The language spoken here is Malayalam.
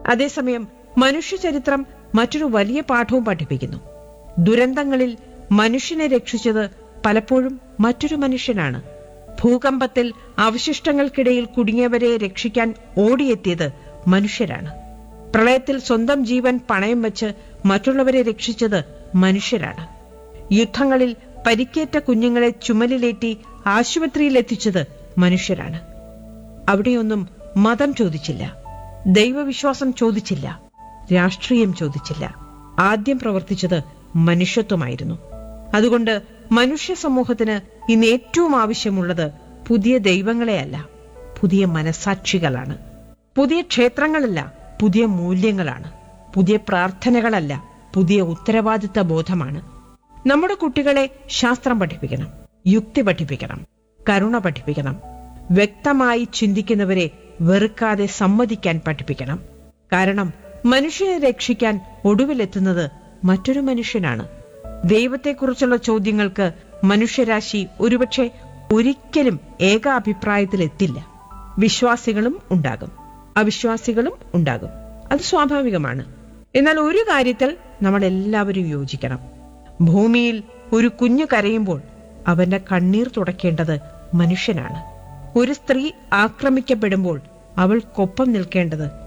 അതേസമയം മനുഷ്യചരിത്രം മറ്റൊരു വലിയ പാഠവും പഠിപ്പിക്കുന്നു ദുരന്തങ്ങളിൽ മനുഷ്യനെ രക്ഷിച്ചത് പലപ്പോഴും മറ്റൊരു മനുഷ്യനാണ് ഭൂകമ്പത്തിൽ അവശിഷ്ടങ്ങൾക്കിടയിൽ കുടുങ്ങിയവരെ രക്ഷിക്കാൻ ഓടിയെത്തിയത് മനുഷ്യരാണ് പ്രളയത്തിൽ സ്വന്തം ജീവൻ പണയം വെച്ച് മറ്റുള്ളവരെ രക്ഷിച്ചത് മനുഷ്യരാണ് യുദ്ധങ്ങളിൽ പരിക്കേറ്റ കുഞ്ഞുങ്ങളെ ചുമലിലേറ്റി ആശുപത്രിയിൽ എത്തിച്ചത് മനുഷ്യരാണ് അവിടെയൊന്നും മതം ചോദിച്ചില്ല ദൈവവിശ്വാസം ചോദിച്ചില്ല രാഷ്ട്രീയം ചോദിച്ചില്ല ആദ്യം പ്രവർത്തിച്ചത് മനുഷ്യത്വമായിരുന്നു അതുകൊണ്ട് മനുഷ്യ സമൂഹത്തിന് ഇന്ന് ഏറ്റവും ആവശ്യമുള്ളത് പുതിയ ദൈവങ്ങളെയല്ല പുതിയ മനസാക്ഷികളാണ് പുതിയ ക്ഷേത്രങ്ങളല്ല പുതിയ മൂല്യങ്ങളാണ് പുതിയ പ്രാർത്ഥനകളല്ല പുതിയ ഉത്തരവാദിത്ത ബോധമാണ് നമ്മുടെ കുട്ടികളെ ശാസ്ത്രം പഠിപ്പിക്കണം യുക്തി പഠിപ്പിക്കണം കരുണ പഠിപ്പിക്കണം വ്യക്തമായി ചിന്തിക്കുന്നവരെ വെറുക്കാതെ സമ്മതിക്കാൻ പഠിപ്പിക്കണം കാരണം മനുഷ്യനെ രക്ഷിക്കാൻ ഒടുവിലെത്തുന്നത് മറ്റൊരു മനുഷ്യനാണ് ദൈവത്തെക്കുറിച്ചുള്ള ചോദ്യങ്ങൾക്ക് മനുഷ്യരാശി ഒരുപക്ഷെ ഒരിക്കലും ഏകാഭിപ്രായത്തിലെത്തില്ല വിശ്വാസികളും ഉണ്ടാകും അവിശ്വാസികളും ഉണ്ടാകും അത് സ്വാഭാവികമാണ് എന്നാൽ ഒരു കാര്യത്തിൽ നമ്മൾ എല്ലാവരും യോജിക്കണം ഭൂമിയിൽ ഒരു കുഞ്ഞു കരയുമ്പോൾ അവന്റെ കണ്ണീർ തുടയ്ക്കേണ്ടത് മനുഷ്യനാണ് ഒരു സ്ത്രീ ആക്രമിക്കപ്പെടുമ്പോൾ അവൾക്കൊപ്പം നിൽക്കേണ്ടത്